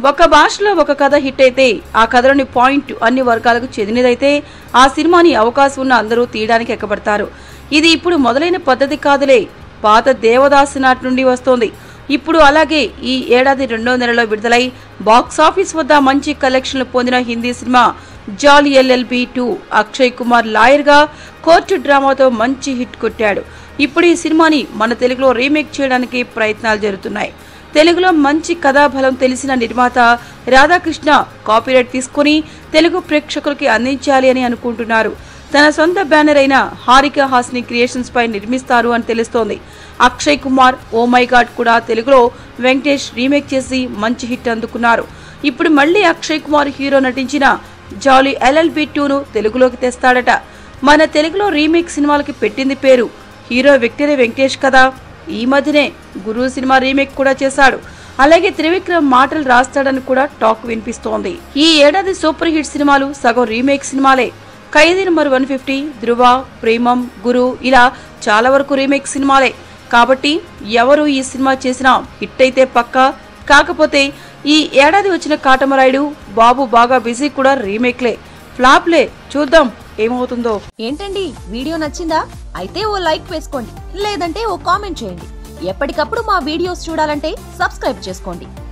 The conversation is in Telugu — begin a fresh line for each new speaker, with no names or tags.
ఒక భాషలో ఒక కథ హిట్ అయితే ఆ కథలోని పాయింట్ అన్ని వర్గాలకు చెందినదైతే ఆ సినిమాని అవకాశం ఉన్న అందరూ తీయడానికి ఎక్కబడతారు ఇది ఇప్పుడు మొదలైన పద్ధతి కాదులే పాత దేవదాసు నాటి నుండి వస్తోంది ఇప్పుడు అలాగే ఈ ఏడాది రెండో నెలలో విడుదలై బాక్సాఫీస్ వద్ద మంచి కలెక్షన్లు పొందిన Hindi cinema Jolly LLB two Akshay Kumar లాయర్గా కోర్టు డ్రామాతో మంచి హిట్ కొట్టాడు ఇప్పుడు ఈ సినిమాని మన తెలుగులో రీమేక్ చేయడానికి ప్రయత్నాలు జరుగుతున్నాయి తెలుగులో మంచి కథాబలం తెలిసిన నిర్మాత రాధాకృష్ణ కాపీరైట్ తీసుకొని తెలుగు ప్రేక్షకులకి అందించాలి అని అనుకుంటున్నారు తన సొంత బ్యానర్ అయిన హారిక హాస్ని క్రియేషన్స్ పై నిర్మిస్తారు అని తెలుస్తోంది Akshay Kumar oh my god కూడా తెలుగులో వెంకటేష్ రీమేక్ చేసి మంచి హిట్ అందుకున్నారు ఇప్పుడు మళ్ళీ అక్షయ్ కుమార్ హీరో నటించిన జాలీ ఎల్ఎల్బి టూను తెలుగులోకి తెస్తాడట మన తెలుగులో రీమేక్ సినిమాలకి పెట్టింది పేరు హీరో విక్టరీ వెంకటేష్ కదా ఈ మధ్యనే గురు సినిమా రీమేక్ కూడా చేశాడు అలాగే త్రివిక్రమ్ మాటలు రాస్తాడని కూడా టాక్ వినిపిస్తోంది ఈ ఏడాది సూపర్ హిట్ సినిమాలు సగం రీమేక్ సినిమాలే Khaidi number one fifty Dhruva Premam Guru ఇలా చాలా వరకు రీమేక్ సినిమాలే కాబట్టి ఎవరు ఈ సినిమా చేసినా హిట్ అయితే పక్కా కాకపోతే ఈ ఏడాది వచ్చిన కాటమరాయుడు బాబు బాగా బిజీ కూడా రీమేక్లే ఫ్లాప్లే చూద్దాం ఏమవుతుందో
ఏంటండి వీడియో నచ్చిందా అయితే ఓ లైక్ వేసుకోండి లేదంటే ఓ కామెంట్ చేయండి ఎప్పటికప్పుడు మా వీడియోస్ చూడాలంటే సబ్స్క్రైబ్ చేసుకోండి